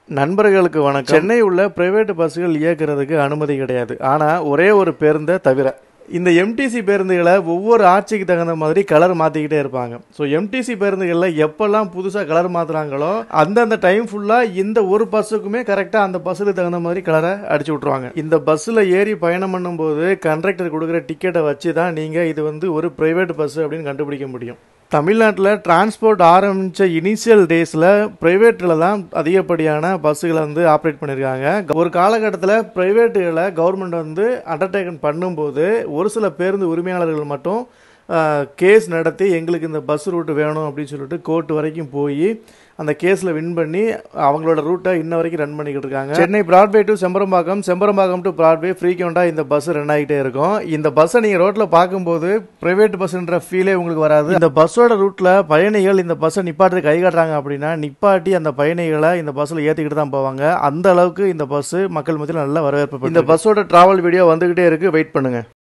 நண்பர்களுக்கு வணக்கம் சென்னை உள்ள பிரைவேட் பஸ்ஸுகள் இயக்குறதுக்கு அனுமதி கிடையாது ஆனால் ஒரே ஒரு பேருந்தை தவிர இந்த எம்டிசி பேருந்துகளை ஒவ்வொரு ஆட்சிக்கு தகுந்த மாதிரி கலர் மாற்றிக்கிட்டே இருப்பாங்க ஸோ எம்டிசி பேருந்துகளில் எப்போல்லாம் புதுசாக கலர் மாற்றுறாங்களோ அந்தந்த டைம் ஃபுல்லாக இந்த ஒரு பஸ்ஸுக்குமே கரெக்டாக அந்த பஸ்ஸுக்கு தகுந்த மாதிரி கலரை அடிச்சு விட்ருவாங்க இந்த பஸ்ஸில் ஏறி பயணம் பண்ணும்போது கண்டக்டர் கொடுக்குற டிக்கெட்டை வச்சு தான் நீங்கள் இது வந்து ஒரு ப்ரைவேட் பஸ் அப்படின்னு கண்டுபிடிக்க முடியும் தமிழ்நாட்டில் டிரான்ஸ்போர்ட் ஆரம்பித்த இனிஷியல் டேஸில் ப்ரைவேட்டில் தான் அதிகப்படியான பஸ்ஸுகளை வந்து ஆப்ரேட் பண்ணியிருக்காங்க ஒரு காலகட்டத்தில் ப்ரைவேட்டுகளை கவர்மெண்ட் வந்து அண்டர்டேக்கன் பண்ணும்போது ஒரு சில பேருந்து உரிமையாளர்கள் மட்டும் கேஸ் நடத்தி எங்களுக்கு இந்த பஸ் ரூட் வேணும் அப்படின்னு சொல்லிட்டு கோர்ட் வரைக்கும் போய் அந்த கேஸில் வின் பண்ணி அவங்களோட ரூட்டை இன்ன வரைக்கும் ரன் பண்ணிக்கிட்டு இருக்காங்க Chennai Broadway to Chembarambakkam Chembarambakkam to Broadway ஃப்ரீக்வெண்ட்டாக இந்த பஸ் ரன் ஆகிட்டே இருக்கும் இந்த பஸ்ஸை நீங்கள் ரோட்டில் பார்க்கும்போது ப்ரைவேட் பஸ்ன்ற ஃபீலே உங்களுக்கு வராது இந்த பஸ்ஸோட ரூட்டில் பயணிகள் இந்த பஸ்ஸை நிப்பாட்டுறதுக்கு கை காட்டுறாங்க அப்படின்னா நிப்பாட்டி அந்த பயணிகளை இந்த பஸ்ஸில் ஏற்றிக்கிட்டு தான் போவாங்க அந்த அளவுக்கு இந்த பஸ் மக்கள் மத்தியில் நல்ல வரவேற்பு இந்த பஸ்ஸோட டிராவல் வீடியோ வந்துகிட்டே இருக்கு வெயிட் பண்ணுங்க